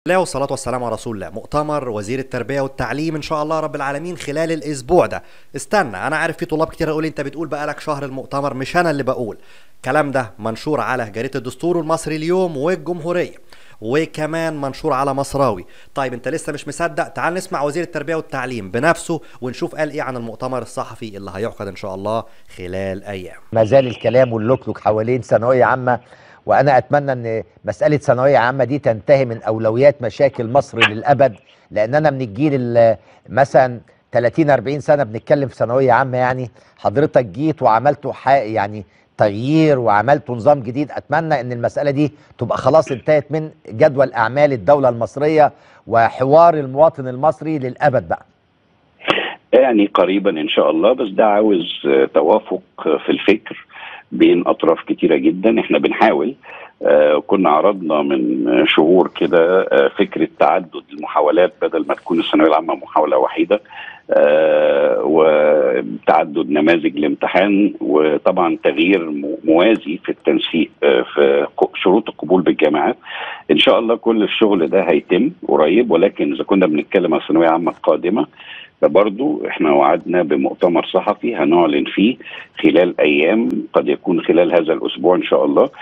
الله والصلاة والسلام على رسول الله مؤتمر وزير التربية والتعليم إن شاء الله رب العالمين خلال الأسبوع ده استنى أنا عارف في طلاب كتير يقول أنت بتقول بقالك شهر المؤتمر مش أنا اللي بقول الكلام ده منشور على جريدة الدستور المصري اليوم والجمهورية وكمان منشور على مصراوي طيب انت لسه مش مصدق تعال نسمع وزير التربية والتعليم بنفسه ونشوف قال ايه عن المؤتمر الصحفي اللي هيعقد ان شاء الله خلال ايام ما زال الكلام واللوكلوك حوالين ثانويه عامه وانا اتمنى ان مساله ثانويه عامه دي تنتهي من اولويات مشاكل مصر للابد لان انا من الجيل اللي مثلا 30 40 سنه بنتكلم في ثانويه عامه يعني حضرتك جيت وعملتوا يعني تغيير وعملتوا نظام جديد اتمنى ان المساله دي تبقى خلاص انتهت من جدول اعمال الدوله المصريه وحوار المواطن المصري للابد بقى يعني قريبا ان شاء الله بس ده عاوز توافق في الفكر بين اطراف كتيره جدا احنا بنحاول آه كنا عرضنا من شهور كده آه فكره تعدد المحاولات بدل ما تكون الثانويه العامه محاوله وحيده آه وتعدد نماذج الامتحان وطبعا تغيير موازي في التنسيق آه في شروط القبول بالجامعات ان شاء الله كل الشغل ده هيتم قريب ولكن اذا كنا بنتكلم عن ثانويه عامه قادمه فبرضو احنا وعدنا بمؤتمر صحفي هنعلن فيه خلال ايام قد يكون خلال هذا الاسبوع ان شاء الله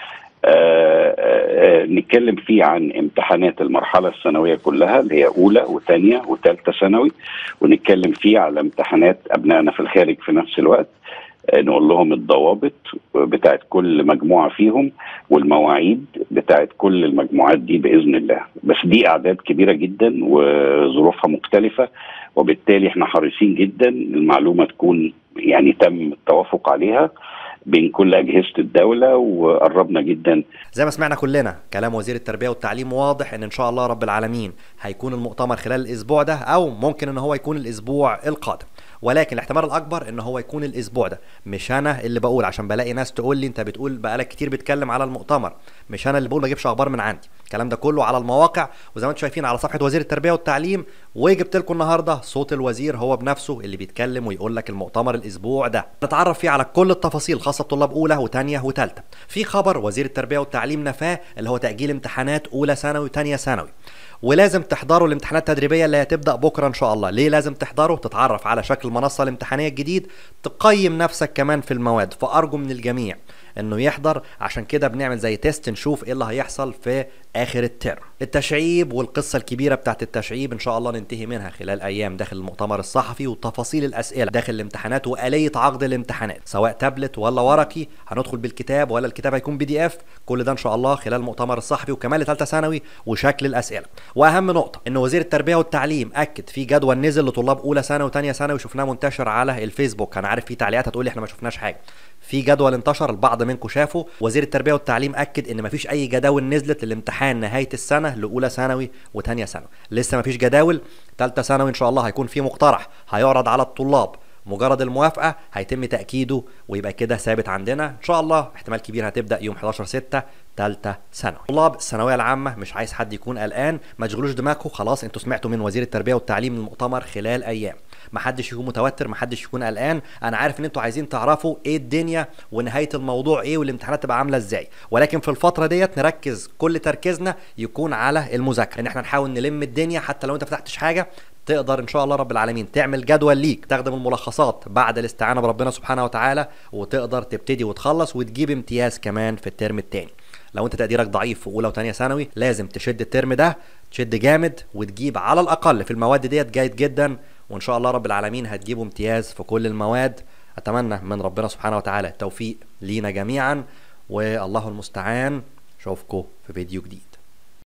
آآ آآ نتكلم فيه عن امتحانات المرحلة الثانوية كلها اللي هي أولى وثانية وثالثة ثانوي ونتكلم فيه على امتحانات أبنائنا في الخارج في نفس الوقت نقول لهم الضوابط بتاعت كل مجموعة فيهم والمواعيد بتاعت كل المجموعات دي بإذن الله بس دي أعداد كبيرة جدا وظروفها مختلفة وبالتالي احنا حريصين جدا المعلومة تكون يعني تم التوافق عليها بين كل اجهزه الدوله وقربنا جدا زي ما سمعنا كلنا كلام وزير التربيه والتعليم واضح ان ان شاء الله رب العالمين هيكون المؤتمر خلال الاسبوع ده او ممكن ان هو يكون الاسبوع القادم ولكن الاحتمال الاكبر ان هو يكون الاسبوع ده مش انا اللي بقول عشان بلاقي ناس تقول لي انت بتقول بقالك كتير بتتكلم على المؤتمر مش انا اللي بقول ما اجيبش اخبار من عندي الكلام ده كله على المواقع وزي ما انتم شايفين على صفحه وزير التربيه والتعليم وجبت لكم النهارده صوت الوزير هو بنفسه اللي بيتكلم ويقول لك المؤتمر الاسبوع ده نتعرف فيه على كل التفاصيل الخاصه بطلاب اولى وثانيه وثالثه في خبر وزير التربيه والتعليم نفاه اللي هو تاجيل امتحانات اولى ثانوي وثانيه ثانوي ولازم تحضروا الامتحانات التدريبيه اللي هتبدا بكره ان شاء الله ليه لازم تحضروا تتعرف على شكل المنصه الامتحانيه الجديد تقيم نفسك كمان في المواد فارجو من الجميع انه يحضر عشان كده بنعمل زي تيست نشوف ايه اللي هيحصل في اخر الترم التشعيب والقصه الكبيره بتاعت التشعيب ان شاء الله ننتهي منها خلال ايام داخل المؤتمر الصحفي وتفاصيل الاسئله داخل الامتحانات واليه عقد الامتحانات سواء تابلت ولا ورقي هندخل بالكتاب ولا الكتاب هيكون بي دي اف كل ده ان شاء الله خلال المؤتمر الصحفي وكمان لثالثه ثانوي وشكل الاسئله واهم نقطه ان وزير التربيه والتعليم اكد في جدول نزل لطلاب اولى ثانوي وثانيه ثانوي شفناه منتشر على الفيسبوك انا عارف في تعليقات هتقول لي احنا ما شفناش حاجه في جدول انتشر البعض منكم شافه وزير التربيه والتعليم اكد ان مفيش اي جداول نزلت للامتحان نهايه السنه لاولى ثانوي وثانيه ثانوي لسه مفيش جداول ثالثه ثانوي ان شاء الله هيكون في مقترح هيعرض على الطلاب مجرد الموافقه هيتم تاكيده ويبقى كده ثابت عندنا ان شاء الله احتمال كبير هتبدا يوم 11 6 ثالثه ثانوي طلاب الثانويه العامه مش عايز حد يكون قلقان ما تشغلوش دماغكم خلاص انتوا سمعتوا من وزير التربيه والتعليم المؤتمر خلال ايام ما حدش يكون متوتر ما حدش يكون قلقان انا عارف ان انتوا عايزين تعرفوا ايه الدنيا ونهايه الموضوع ايه والامتحانات تبقى عامله ازاي ولكن في الفتره ديت نركز كل تركيزنا يكون على المذاكره ان احنا نحاول نلم الدنيا حتى لو انت فتحتش حاجه تقدر ان شاء الله رب العالمين تعمل جدول ليك تخدم الملخصات بعد الاستعانه بربنا سبحانه وتعالى وتقدر تبتدي وتخلص وتجيب امتياز كمان في الترم الثاني لو انت تقديرك ضعيف في اولى وثانيه ثانوي لازم تشد الترم ده تشد جامد وتجيب على الاقل في المواد ديت جيد جدا وان شاء الله رب العالمين هتجيبوا امتياز في كل المواد اتمنى من ربنا سبحانه وتعالى التوفيق لينا جميعا والله المستعان اشوفكم في فيديو جديد